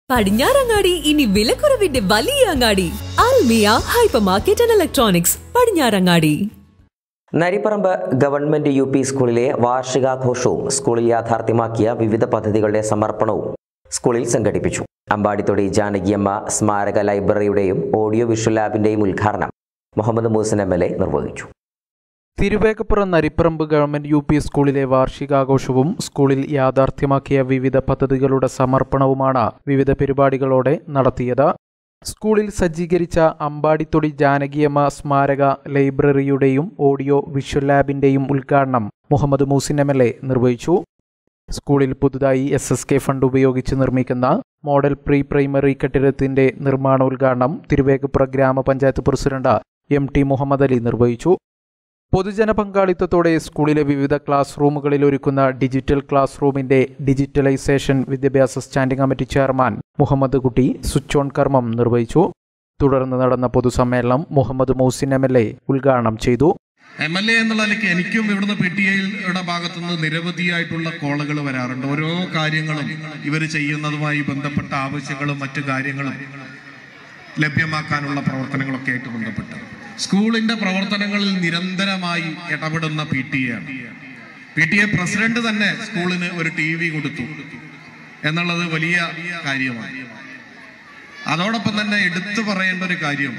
പടിഞ്ഞാറങ്ങാടി ഇനി വിലക്കുറവിന്റെ വലിയ അങ്ങാടി Almiya hyper market and electronics Padinjarangadi Naripparamba government U P സ്കൂളിലെ വാർഷികാഘോഷവും സ്കൂളിൽ യാഥാർത്ഥ്യമാക്കിയ വിവിധ പദ്ധതികളുടെ സമർപ്പണവും സ്കൂളിൽ സംഘടിപ്പിച്ചു അമ്പാടിത്തൊടി ജാനകിയമ്മ സ്മാരക ലൈബ്രറിയുടെയും ഓഡിയോ വിഷ്വൽ ലാബിന്റെയും ഉദ്ഘാടനം Muhammad Moosan M L A നിർവഹിച്ചു Thiruvegappuram Naripparamba government U P സ്കൂളിലെ വാർഷികാഘോഷവും സ്കൂളിൽ യാഥാർത്ഥ്യമാക്കിയ വിവിധ പദ്ധതികളുടെ സമർപ്പണവുമാണ് വിവിധ പരിപാടികളോടെ നടത്തിയത് സ്കൂളിൽ സജ്ജീകരിച്ച അമ്പാടിത്തൊടി ജാനകിയമ്മ സ്മാരക ലൈബ്രറിയുടെയും ഓഡിയോ വിഷ്വൽ ലാബിന്റെയും ഉദ്ഘാടനം Muhammad Moosin M L A നിർവഹിച്ചു സ്കൂളിൽ പുതുതായി എസ് എസ് കെ ഫണ്ട് ഉപയോഗിച്ച് നിർമ്മിക്കുന്ന മോഡൽ പ്രീ പ്രൈമറി കെട്ടിടത്തിന്റെ നിർമ്മാണോദ്ഘാടനം തിരുവേഗപ്പുറ ഗ്രാമപഞ്ചായത്ത് president M T Muhammad Ali നിർവഹിച്ചു പൊതുജന പങ്കാളിത്തത്തോടെ സ്കൂളിലെ വിവിധ ക്ലാസ് റൂമുകളിൽ ഒരുക്കുന്ന ഡിജിറ്റൽ ക്ലാസ് റൂമിന്റെ ഡിജിറ്റലൈസേഷൻ വിദ്യാഭ്യാസ standing committee chairman Muhammad Kutty switch on കർമ്മം നിർവഹിച്ചു തുടർന്ന് നടന്ന പൊതുസമ്മേളനം Muhammad Mousin M L A ഉദ്ഘാടനം ചെയ്തു എം എൽ എ എന്നുള്ള നിലയ്ക്ക് എനിക്കും ഇവിടുന്ന് പി ടി ഐയുടെ ഭാഗത്തുനിന്ന് നിരവധിയായിട്ടുള്ള കോളുകൾ വരാറുണ്ട് ഓരോ കാര്യങ്ങളും ഇവർ ചെയ്യുന്നതുമായി ബന്ധപ്പെട്ട ആവശ്യങ്ങളും മറ്റു കാര്യങ്ങളും ലഭ്യമാക്കാനുള്ള പ്രവർത്തനങ്ങളൊക്കെ ആയിട്ട് ബന്ധപ്പെട്ട് സ്കൂളിന്റെ പ്രവർത്തനങ്ങളിൽ നിരന്തരമായി ഇടപെടുന്ന പി ടി എ ആണ് പി ടി എ പ്രസിഡന്റ് തന്നെ സ്കൂളിന് ഒരു ടി വി കൊടുത്തു എന്നുള്ളത് വലിയ കാര്യമാണ് അതോടൊപ്പം തന്നെ എടുത്തു പറയേണ്ട ഒരു കാര്യം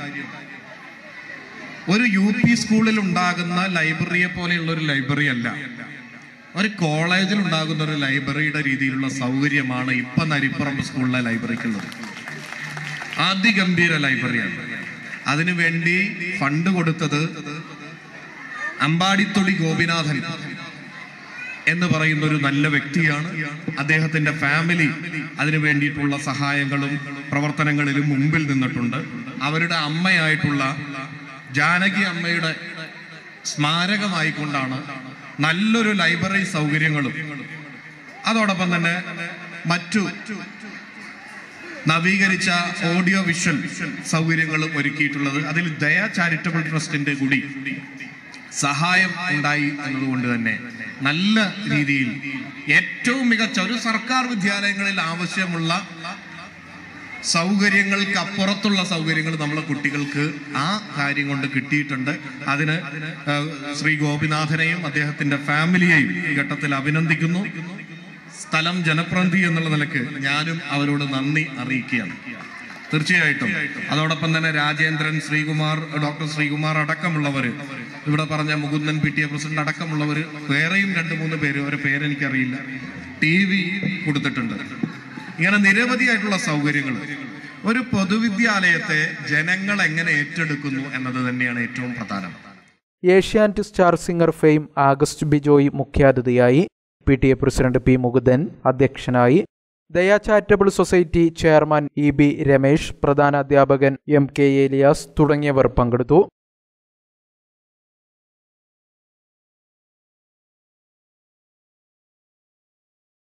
ഒരു യു പി സ്കൂളിൽ ഉണ്ടാകുന്ന ലൈബ്രറിയെ പോലെയുള്ള ഒരു ലൈബ്രറി അല്ല ഒരു കോളേജിൽ ഉണ്ടാകുന്ന ഒരു ലൈബ്രറിയുടെ രീതിയിലുള്ള സൗകര്യമാണ് ഇപ്പൊ നരിപ്പുറം സ്കൂളിലെ ലൈബ്രറിക്കുള്ളത് അതിഗംഭീര ലൈബ്രറിയാണ് അതിനുവേണ്ടി ഫണ്ട് കൊടുത്തത് അമ്പാടിത്തൊടി ഗോപിനാഥൻ എന്ന് പറയുന്ന ഒരു നല്ല വ്യക്തിയാണ് അദ്ദേഹത്തിന്റെ ഫാമിലി അതിനു വേണ്ടിയിട്ടുള്ള സഹായങ്ങളും പ്രവർത്തനങ്ങളിലും മുമ്പിൽ നിന്നിട്ടുണ്ട് അവരുടെ അമ്മയായിട്ടുള്ള ജാനകി അമ്മയുടെ സ്മാരകമായിക്കൊണ്ടാണ് നല്ലൊരു ലൈബ്രറി സൗകര്യങ്ങളും അതോടൊപ്പം തന്നെ മറ്റു നവീകരിച്ച ഓഡിയോ വിഷ്വൽ സൗകര്യങ്ങളും ഒരുക്കിയിട്ടുള്ളത് അതിൽ ദയ ചാരിറ്റബിൾ ട്രസ്റ്റിന്റെ കൂടി സഹായം ഉണ്ടായി എന്നതുകൊണ്ട് തന്നെ നല്ല രീതിയിൽ ഏറ്റവും മികച്ച ഒരു സർക്കാർ വിദ്യാലയങ്ങളിൽ ആവശ്യമുള്ള സൗകര്യങ്ങൾക്ക് അപ്പുറത്തുള്ള സൗകര്യങ്ങൾ നമ്മളെ കുട്ടികൾക്ക് ആ കാര്യം കൊണ്ട് കിട്ടിയിട്ടുണ്ട് അതിന് ഏഹ്, ശ്രീ ഗോപിനാഥനെയും അദ്ദേഹത്തിന്റെ ഫാമിലിയെയും ഈ ഘട്ടത്തിൽ അഭിനന്ദിക്കുന്നു സ്ഥലം ജനപ്രതിനിധി എന്നുള്ള നിലക്ക് ഞാനും അവരോട് നന്ദി അറിയിക്കുകയാണ് തീർച്ചയായിട്ടും അതോടൊപ്പം തന്നെ രാജേന്ദ്രൻ ശ്രീകുമാർ ഡോക്ടർ ശ്രീകുമാർ അടക്കമുള്ളവർ ഇവിടെ പറഞ്ഞ Mukundan P T A president അടക്കമുള്ളവർ വേറെയും രണ്ട് മൂന്ന് പേര് അവരുടെ പേരെനിക്കറിയില്ല ടി വി കൊടുത്തിട്ടുണ്ട് ഇങ്ങനെ നിരവധിയായിട്ടുള്ള സൗകര്യങ്ങൾ ഒരു പൊതുവിദ്യാലയത്തെ ജനങ്ങൾ എങ്ങനെ ഏറ്റെടുക്കുന്നു എന്നത് തന്നെയാണ് ഏറ്റവും പ്രധാനം Asianet star singer fame August Bijoy മുഖ്യാതിഥിയായി P T A president P Mukundan അധ്യക്ഷനായി Daya charitable society chairman E B Ramesh പ്രധാന അധ്യാപകൻ എം കെ ഏലിയാസ് തുടങ്ങിയവർ പങ്കെടുത്തു